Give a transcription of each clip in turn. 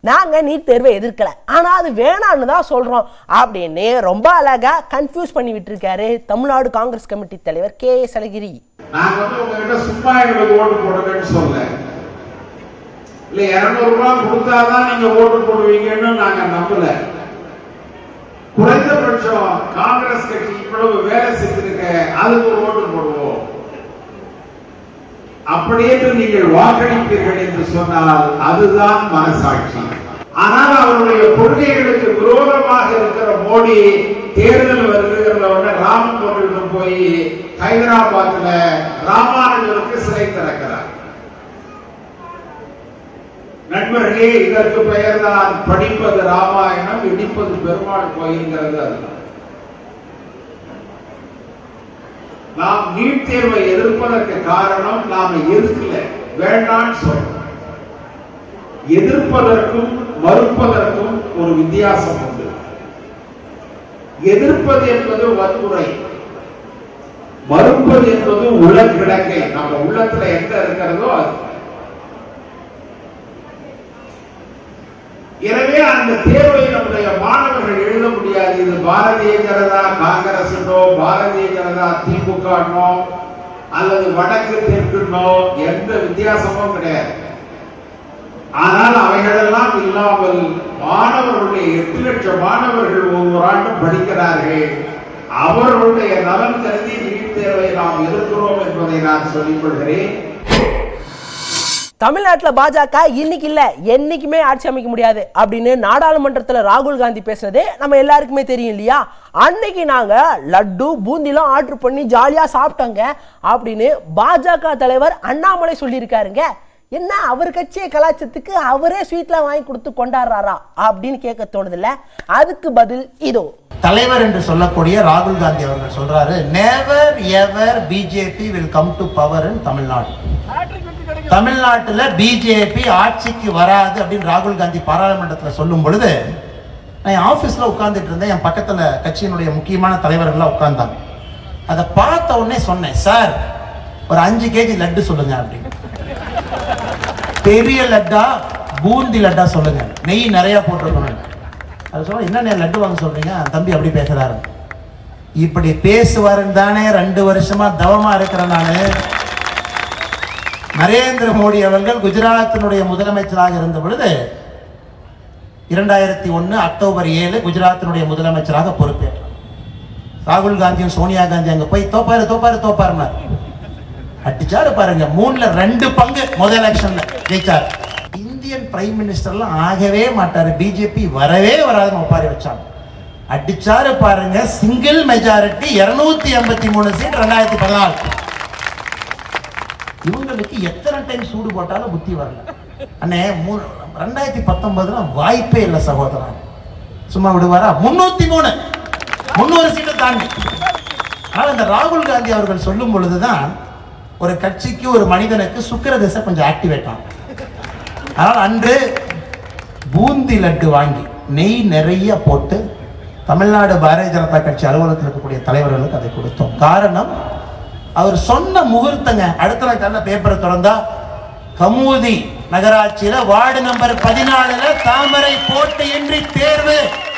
நாங்க நீட் தேர்வை எதிர்க்கல ஆனா அது வேணான்னு தான் சொல்றோம் அப்படின்னு ரொம்ப அழகா கன்ஃபியூஸ் பண்ணி விட்டுருக்காரு தமிழ்நாடு காங்கிரஸ் கமிட்டி தலைவர் கே எஸ் அழகிரி நாங்க வந்து உங்ககிட்ட சும்மா எங்களுக்கு ஓட்டு போடுங்கன்னு சொல்ல இல்ல இருநூறு ரூபாய் கொடுத்தாதான் நீங்க ஓட்டு போடுவீங்கன்னு நாங்க நம்பல குறைந்தபட்சம் காங்கிரஸ் கட்சி இவ்வளவு வேலை செஞ்சிருக்க அதுக்கு ஒரு ஓட்டு போடுவோம் அப்படியே நீங்கள் வாக்களிப்பீர்கள் என்று சொன்னால் அதுதான் மனசாட்சி ஆனால் அவருடைய கொள்கைகளுக்கு விரோதமாக இருக்கிற மோடி தேர்தல் வருகிற உடனே ராமன் கோவிலுக்கு போய் ஹைதராபாத்ல ராமானுஜருக்கு சிலை திறக்கிறார் நண்பர்களே இதற்கு பெயர்தான் படிப்பது ராமாயணம் இடிப்பது பெருமாள் கோயில்ங்கிறது அதுதான் நாம் நீட் தேர்வை எதிர்ப்பதற்கு காரணம் நாம எதிர்க்கல வேண்டாம்னு சொல்றோம் எதிர்ப்பதற்கும் மறுப்பதற்கும் ஒரு வித்தியாசம் உண்டு எதிர்ப்பது என்பது வன்முறை மறுப்பது என்பது உலகிடக்கை நம்ம உள்ளத்துல எந்த இருக்கிறதோ அது எனவே அந்த தேர்வை நம்முடைய மாணவர்கள் எழுத முடியாது இது பாரதிய ஜனதா காங்கிரசுனோ பாரதிய ஜனதா திமுகனோ அல்லது வடக்கு தெற்குனோ எந்த வித்தியாசமும் கிடையாது ஆனால் அவைகளெல்லாம் இல்லாமல் மாணவர்களுடைய எட்டு லட்சம் மாணவர்கள் ஒவ்வொரு ஆண்டும் படிக்கிறார்கள் அவர்களுடைய நலன் கருதி நீட் தேர்வை நாம் எதிர்க்கிறோம் என்பதை நான் சொல்லிக் கொள்கிறேன் தமிழ்நாட்டில் பாஜக இன்னைக்கு இல்ல என்னைக்குமே ஆட்சி அமைக்க முடியாது அப்படின்னு நாடாளுமன்றத்தில் ராகுல் காந்தி பேசுனதே நம்ம எல்லாருக்குமே தெரியும் இல்லையா அன்னைக்கு நாங்க லட்டு பூந்திலாம் ஆர்டர் பண்ணி ஜாலியா சாப்பிட்டோங்க அப்படின்னு பாஜக தலைவர் அண்ணாமலை சொல்லியிருக்காருங்க என்ன அவர் கட்சியை கலாச்சாரத்துக்கு அவரே ஸ்வீட்லாம் வாங்கி கொடுத்து கொண்டாடுறாரா அப்படின்னு கேட்க தோணுதில்ல அதுக்கு பதில் இதோ தலைவர் என்று சொல்லக்கூடிய ராகுல் காந்தி அவர்கள் சொல்றாரு never ever BJP will come to power in Tamil Nadu தமிழ்நாட்டுல பிஜேபி ஆட்சிக்கு வராது அப்படின்னு ராகுல் காந்தி பாராளுமன்றத்தில் சொல்லும் பொழுது நான் என் ஆஃபீஸில் உட்கார்ந்துட்டு இருந்தேன் என் பக்கத்தில் கட்சியினுடைய முக்கியமான தலைவர்கள்லாம் உட்கார்ந்தாங்க அதை பார்த்த உடனே சொன்னேன் சார் ஒரு அஞ்சு கேஜி லட்டு சொல்லுங்க அப்படின்னு பெரிய லட்டா பூந்தி லட்டா சொல்லுங்க நெய் நிறைய போட்டிருக்கணும் அது சொல்ல என்ன லட்டு வாங்க சொல்றீங்க தம்பி அப்படி பேசுறாரு இப்படி பேசுவாருன்னு தானே ரெண்டு வருஷமா தவமா இருக்கிறேன் நானு நரேந்திர மோடி அவர்கள் குஜராத்தினுடைய முதலமைச்சராக இருந்த பொழுது இரண்டாயிரத்தி ஒன்று அக்டோபர் ஏழு குஜராத்தினுடைய முதலமைச்சராக பொறுப்பேற்றார் ராகுல் காந்தியும் சோனியா காந்தி அங்க போய் தோப்பாரு தோப்பாரு தோப்பாருன்னா அடிச்சாரு பாருங்க மூணுல ரெண்டு பங்கு முதல் எலெக்ஷன்ல ஜெயிச்சார் இந்தியன் பிரைம் மினிஸ்டர்லாம் ஆகவே மாட்டாரு பிஜேபி வரவே வராதுன்னு ஒப்பாரி வச்சாங்க அடிச்சாரு பாருங்க சிங்கிள் மெஜாரிட்டி இருநூத்தி எண்பத்தி மூணு சீட் ரெண்டாயிரத்தி பதினாலு இவங்களுக்கு எத்தனை டைம் சூடு போட்டாலும் புத்தி வரல அண்ணே மூணு ரெண்டாயிரத்தி பத்தொன்பதுல வாய்ப்பே இல்லை சகோதரன் சும்மா விடுவாரா முன்னூத்தி மூணு முன்னூறு சீட்டை தாண்டி ஆனால் இந்த ராகுல் காந்தி அவர்கள் சொல்லும் பொழுதுதான் ஒரு கட்சிக்கு ஒரு மனிதனுக்கு சுக்கிர திசை கொஞ்சம் ஆக்டிவேட் ஆகும் ஆனால் அன்று பூந்தி லட்டு வாங்கி நெய் நிறைய போட்டு தமிழ்நாடு பாரதிய ஜனதா கட்சி அலுவலகத்தில் இருக்கக்கூடிய தலைவர்களுக்கு அதை கொடுத்தோம் காரணம் அவர் சொன்ன முகூர்த்தங்க அடுத்த நாள் காலையில் பேப்பரை திறந்தா கமுதி நகராட்சியில வார்டு நம்பர் பதினாலுல தாமரை போட்டியின்றி தேர்வு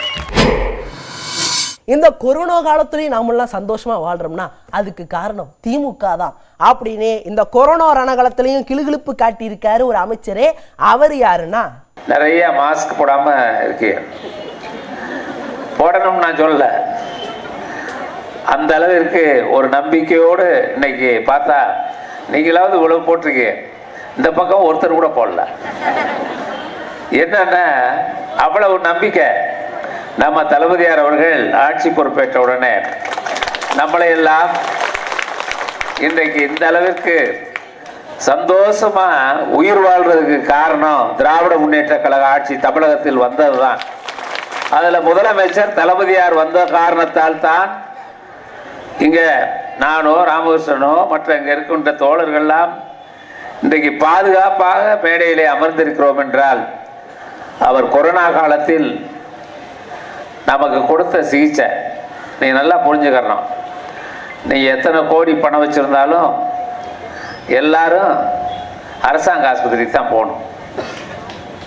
இந்த கொரோனா காலத்துலயும் நாமெல்லாம் சந்தோஷமா வாழ்றோம்னா அதுக்கு காரணம் திமுக தான் அப்படின்னு இந்த கொரோனா ரணகாலத்திலையும் கிளுகிழுப்பு காட்டியிருக்காரு ஒரு அமைச்சரே அவர் யாருன்னா நிறைய மாஸ்க் போடாம இருக்கு போடணும்னு நான் சொல்லல அந்த அளவிற்கு ஒரு நம்பிக்கையோடு இன்னைக்கு பார்த்தா நீங்களாவது இவ்வளவு போட்டிருக்கீங்க இந்த பக்கம் ஒருத்தர் கூட போடல என்னன்னா அவ்வளவு நம்பிக்கை நம்ம தளபதியார் அவர்கள் ஆட்சி பொறுப்பேற்ற உடனே நம்மளை எல்லாம் இன்றைக்கு இந்த அளவிற்கு சந்தோஷமா உயிர் வாழ்றதுக்கு காரணம் திராவிட முன்னேற்ற கழக ஆட்சி தமிழகத்தில் வந்ததுதான் அதுல முதலமைச்சர் தளபதியார் வந்த காரணத்தால் தான் இங்க நானோ ராமகிருஷ்ணனோ மற்ற இங்க இருக்கின்ற தோழர்கள்லாம் இன்றைக்கு பாதுகாப்பாக மேடையிலே அமர்ந்திருக்கிறோம் என்றால் அவர் கொரோனா காலத்தில் நமக்கு கொடுத்த சிகிச்சை நீ நல்லா புரிஞ்சுக்கணும் நீ எத்தனை கோடி பணம் வச்சிருந்தாலும் எல்லாரும் அரசாங்க ஆஸ்பத்திரிக்கு தான் போகணும்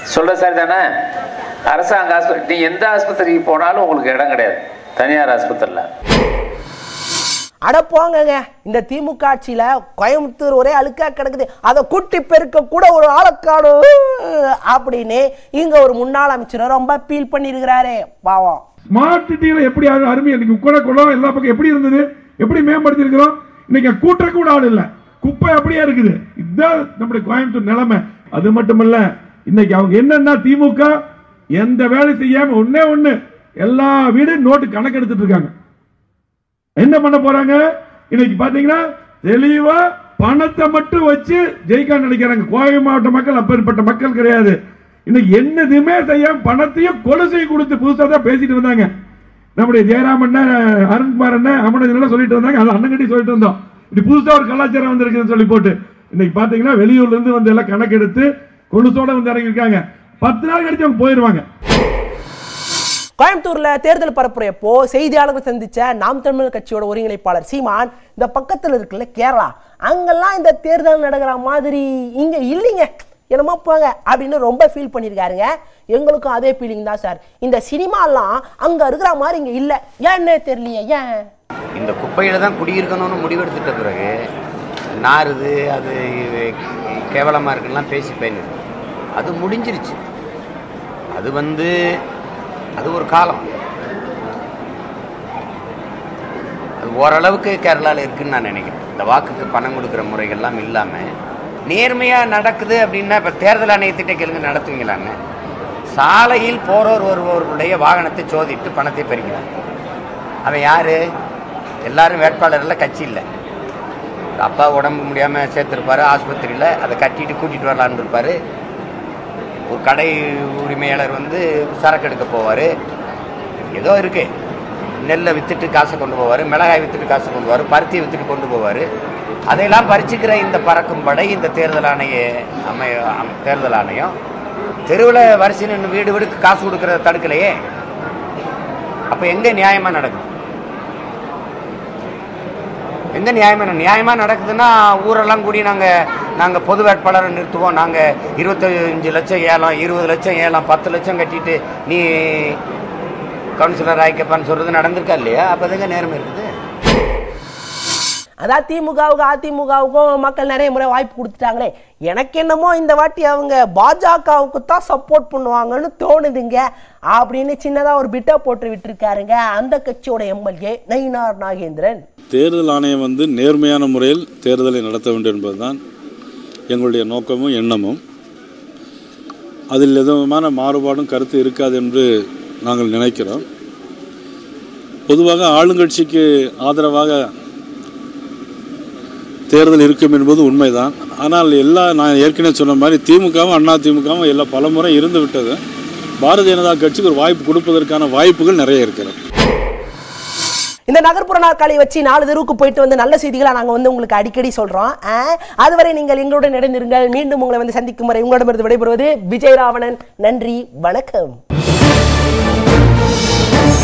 சொல்ற சரி தானே அரசாங்க ஆஸ்பத்திரி நீ எந்த ஆஸ்பத்திரிக்கு போனாலும் உங்களுக்கு இடம் கிடையாது தனியார் ஆஸ்பத்திரியில் அட போங்கங்க இந்த திமுக ஆட்சியில கோயம்புத்தூர் ஒரே அழுக்கா கிடக்குது அதை கூட்டி பெருக்க கூட ஒரு ஆளக்காடு அப்படின்னு இங்க ஒரு முன்னாள் அமைச்சர் ரொம்ப ஃபீல் பண்ணிருக்கிறாரு பாவம் ஸ்மார்ட் சிட்டியில எப்படி அரு- அருமையா இன்னைக்கு கூட குளம் எல்லா பக்கம் எப்படி இருந்தது எப்படி மேம்படுத்தி இருக்கிறோம் இன்னைக்கு கூட்ட கூட ஆள் இல்ல குப்பை அப்படியே இருக்குது இதுதான் நம்முடைய கோயம்புத்தூர் நிலைமை அது மட்டுமல்ல இன்னைக்கு அவங்க என்னன்னா திமுக எந்த வேலை செய்யாம ஒண்ணே ஒண்ணு எல்லா வீடும் நோட்டு கணக்கு எடுத்துட்டு இருக்காங்க என்ன பண்ண போறாங்க இன்னைக்கு பாத்தீங்கன்னா தெளிவா பணத்தை மட்டும் வச்சு ஜெயிக்க நினைக்கிறாங்க கோவை மாவட்ட மக்கள் அப்பேற்பட்ட மக்கள் கிடையாது இன்னைக்கு என்னதுமே செய்யாம பணத்தையும் கொலுசை கொடுத்து புதுசா தான் பேசிட்டு இருந்தாங்க நம்முடைய ஜெயராம் அண்ணன் அருண்குமார் அண்ணன் அமனஜன் எல்லாம் சொல்லிட்டு இருந்தாங்க அது அண்ணன் கட்டி சொல்லிட்டு இருந்தோம் இப்படி புதுசா ஒரு கலாச்சாரம் வந்திருக்குன்னு சொல்லி போட்டு இன்னைக்கு பாத்தீங்கன்னா வெளியூர்ல இருந்து வந்து எல்லாம் கணக்கெடுத்து கொலுசோட வந்து இறங்கியிருக்காங்க பத்து நாள் கழிச்சு அவங்க போயிருவாங்க கோயம்புத்தூர்ல தேர்தல் பரப்புரையப்போ செய்தியாளர்கள் சந்திச்ச நாம் தமிழர் கட்சியோட ஒருங்கிணைப்பாளர் சீமான் இந்த பக்கத்துல இருக்குல்ல கேரளா அங்கெல்லாம் இந்த தேர்தல் நடக்கிற மாதிரி இங்க இல்லைங்க என்னமோ போங்க அப்படின்னு ரொம்ப ஃபீல் பண்ணியிருக்காருங்க எங்களுக்கும் அதே ஃபீலிங் தான் சார் இந்த சினிமாலாம் அங்க இருக்கிற மாதிரி இங்க இல்ல ஏன்னே தெரியலையே ஏன் இந்த குப்பையில தான் குடியிருக்கணும்னு முடிவெடுத்துட்ட பிறகு நாறுது அது இது கேவலமாக இருக்குலாம் பேசி பயனு அது முடிஞ்சிருச்சு அது வந்து அது ஒரு காலம் அது ஓரளவுக்கு கேரளாவில் இருக்குன்னு நான் நினைக்கிறேன் இந்த வாக்குக்கு பணம் கொடுக்குற முறைகள்லாம் இல்லாமல் நேர்மையாக நடக்குது அப்படின்னா இப்போ தேர்தல் ஆணையத்திட்ட கேளுங்க நடத்துவீங்களான்னு சாலையில் போறோர் ஒருவருடைய வாகனத்தை சோதிட்டு பணத்தை பெறுகிறார் அவன் யாரு எல்லாரும் வேட்பாளர்ல கட்சி இல்லை அப்பா உடம்பு முடியாமல் சேர்த்துருப்பாரு ஆஸ்பத்திரியில் அதை கட்டிட்டு கூட்டிகிட்டு வரலான்னு இருப்பார் ஒரு கடை உரிமையாளர் வந்து சரக்கு எடுக்க போவார் ஏதோ இருக்கு நெல்லை விற்றுட்டு காசை கொண்டு போவார் மிளகாய் விற்றுட்டு காசை கொண்டு போவார் பருத்தியை விற்றுட்டு கொண்டு போவார் அதையெல்லாம் பறிச்சுக்கிற இந்த பறக்கும் படை இந்த தேர்தல் ஆணைய அமைய அம்- தேர்தல் ஆணையம் தெருவில் வரிசை நின்று வீடு வீடுக்கு காசு கொடுக்கறத தடுக்கலையே அப்போ எங்கே நியாயமாக நடக்குது எங்க நியாயமா நியாயமா நடக்குதுன்னா ஊரெல்லாம் கூடி நாங்க நாங்க பொது வேட்பாளரை நிறுத்துவோம் நாங்க இருபத்தஞ்சு லட்சம் ஏலம் இருபது லட்சம் ஏலம் பத்து லட்சம் கட்டிட்டு நீ கவுன்சிலர் ஆயிக்கப்பான்னு சொல்றது நடந்திருக்கா இல்லையா அப்போதாங்க நேரம் இருக்குது அதான் திமுகவுக்கு அதிமுகவுக்கும் மக்கள் நிறைய முறை வாய்ப்பு கொடுத்துட்டாங்களே எனக்கு என்னமோ இந்த வாட்டி அவங்க பாஜகவுக்கு தான் சப்போர்ட் பண்ணுவாங்கன்னு தோணுதுங்க அப்படின்னு சின்னதாக ஒரு பிட்டை போட்டு விட்டுருக்காருங்க அந்த கட்சியோட எம்எல்ஏ நயினார் நாகேந்திரன் தேர்தல் ஆணையம் வந்து நேர்மையான முறையில் தேர்தலை நடத்த வேண்டும் என்பதுதான் எங்களுடைய நோக்கமும் எண்ணமும் அதில் எதுவுமான மாறுபாடும் கருத்து இருக்காது என்று நாங்கள் நினைக்கிறோம் பொதுவாக ஆளுங்கட்சிக்கு ஆதரவாக தேர்தல் இருக்கும் என்பது உண்மைதான் ஆனால் எல்லா நான் ஏற்கனவே சொன்ன மாதிரி திமுகவும் அண்ணா திமுகவும் எல்லாம் பலமுறை இருந்து விட்டது பாரதிய ஜனதா கட்சிக்கு ஒரு வாய்ப்பு கொடுப்பதற்கான வாய்ப்புகள் நிறைய இருக்கிறது இந்த நகர்ப்புற நாற்காலியை வச்சு நாலு தெருவுக்கு போயிட்டு வந்து நல்ல செய்திகளை நாங்கள் வந்து உங்களுக்கு அடிக்கடி சொல்கிறோம் அதுவரை நீங்கள் எங்களுடன் இணைந்திருங்கள் மீண்டும் உங்களை வந்து சந்திக்கும் வரை உங்களிடமிருந்து விடைபெறுவது விஜய் ராவணன் நன்றி வணக்கம்